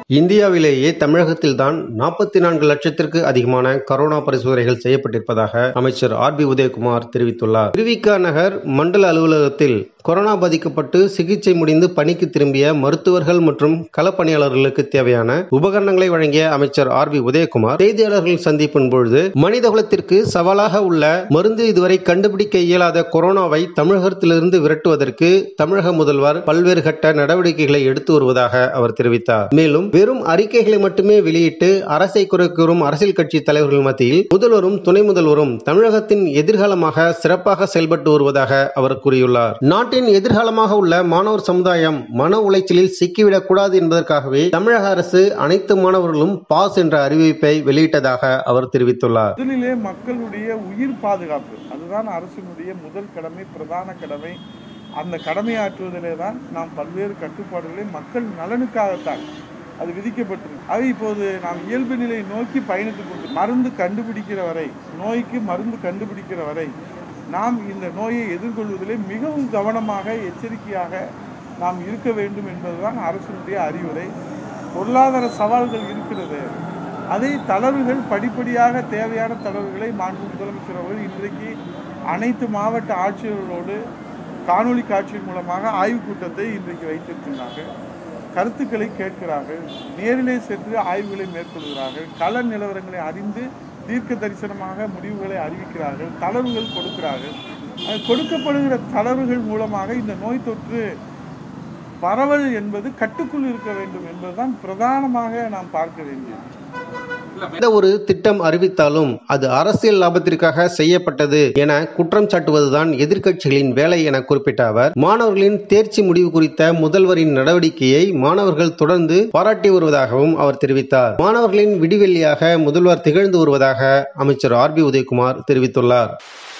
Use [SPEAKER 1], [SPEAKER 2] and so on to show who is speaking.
[SPEAKER 1] இந்தியாவிலேயே தமிழகத்தில்தான் நாற்பத்தி நான்கு லட்சத்திற்கு அதிகமான கரோனா பரிசோதனைகள் செய்யப்பட்டிருப்பதாக அமைச்சர் ஆர் பி உதயகுமார் தெரிவித்துள்ளார் திருவிக நகர் மண்டல அலுவலகத்தில் கொரோனா பாதிக்கப்பட்டு சிகிச்சை முடிந்து பணிக்கு திரும்பிய மருத்துவர்கள் மற்றும் களப்பணியாளர்களுக்கு தேவையான உபகரணங்களை வழங்கிய அமைச்சர் ஆர் பி உதயகுமார் செய்தியாளர்கள் சந்திப்பின் பொழுது மனிதகுலத்திற்கு சவாலாக உள்ள மருந்து இதுவரை கண்டுபிடிக்க இயலாத கொரோனாவை தமிழகத்திலிருந்து விரட்டுவதற்கு தமிழக முதல்வர் பல்வேறு கட்ட நடவடிக்கைகளை எடுத்து வருவதாக அவர் தெரிவித்தார் மேலும் வெறும் அறிக்கைகளை மட்டுமே வெளியிட்டு அரசை குறை கூறும் அரசியல் கட்சி தலைவர்கள் மத்தியில் முதல்வரும் துணை முதல்வரும் தமிழகத்தின் எதிர்காலமாக சிறப்பாக செயல்பட்டு வருவதாக அவர் கூறியுள்ளார் நாட்டின் எதிர்காலமாக உள்ள மாணவர் சமுதாயம் மன உளைச்சலில் சிக்கிவிடக் கூடாது என்பதற்காகவே தமிழக அரசு அனைத்து மாணவர்களும் பாஸ் என்ற அறிவிப்பை வெளியிட்டதாக அவர் தெரிவித்துள்ளார்
[SPEAKER 2] முதலிலே மக்களுடைய உயிர் பாதுகாப்பு அதுதான் அரசினுடைய முதல் கடமை பிரதான கடமை அந்த கடமையாற்றுவதிலே தான் நாம் பல்வேறு கட்டுப்பாடுகளை மக்கள் நலனுக்காகத்தான் அது விதிக்கப்பட்டிருக்கு அது இப்போது நாம் இயல்பு நிலை நோக்கி பயணித்துக் கொண்டு மருந்து கண்டுபிடிக்கிற வரை நோய்க்கு மருந்து கண்டுபிடிக்கிற வரை நாம் இந்த நோயை எதிர்கொள்வதிலே மிகவும் கவனமாக எச்சரிக்கையாக நாம் இருக்க வேண்டும் என்பதுதான் அரசினுடைய அறிவுரை பொருளாதார சவால்கள் இருக்கிறது அதை தளர்வுகள் படிப்படியாக தேவையான தளர்வுகளை மாண்பு முதலமைச்சர் அவர்கள் இன்றைக்கு அனைத்து மாவட்ட ஆட்சியர்களோடு காணொளி காட்சியின் மூலமாக ஆய்வுக் கூட்டத்தை இன்றைக்கு வைத்திருக்கின்றார்கள் கருத்துக்களை கேட்கிறார்கள் நேரிலே சென்று ஆய்வுகளை மேற்கொள்கிறார்கள் கள நிலவரங்களை அறிந்து தீர்க்க தரிசனமாக முடிவுகளை அறிவிக்கிறார்கள் தளர்வுகள் கொடுக்கிறார்கள் அது கொடுக்கப்படுகிற தளர்வுகள் மூலமாக இந்த நோய் தொற்று பரவல் என்பது கட்டுக்குள் இருக்க வேண்டும் என்பதுதான் பிரதானமாக நாம் பார்க்க வேண்டியது
[SPEAKER 1] எந்த ஒரு திட்டம் அறிவித்தாலும் அது அரசியல் லாபத்திற்காக செய்யப்பட்டது என குற்றம் சாட்டுவதுதான் எதிர்க்கட்சிகளின் வேலை என குறிப்பிட்ட அவர் மாணவர்களின் தேர்ச்சி முடிவு குறித்த முதல்வரின் நடவடிக்கையை மாணவர்கள் தொடர்ந்து பாராட்டி வருவதாகவும் அவர் தெரிவித்தார் மாணவர்களின் விடிவெள்ளியாக முதல்வர் திகழ்ந்து வருவதாக அமைச்சர் ஆர் பி உதயகுமார் தெரிவித்துள்ளார்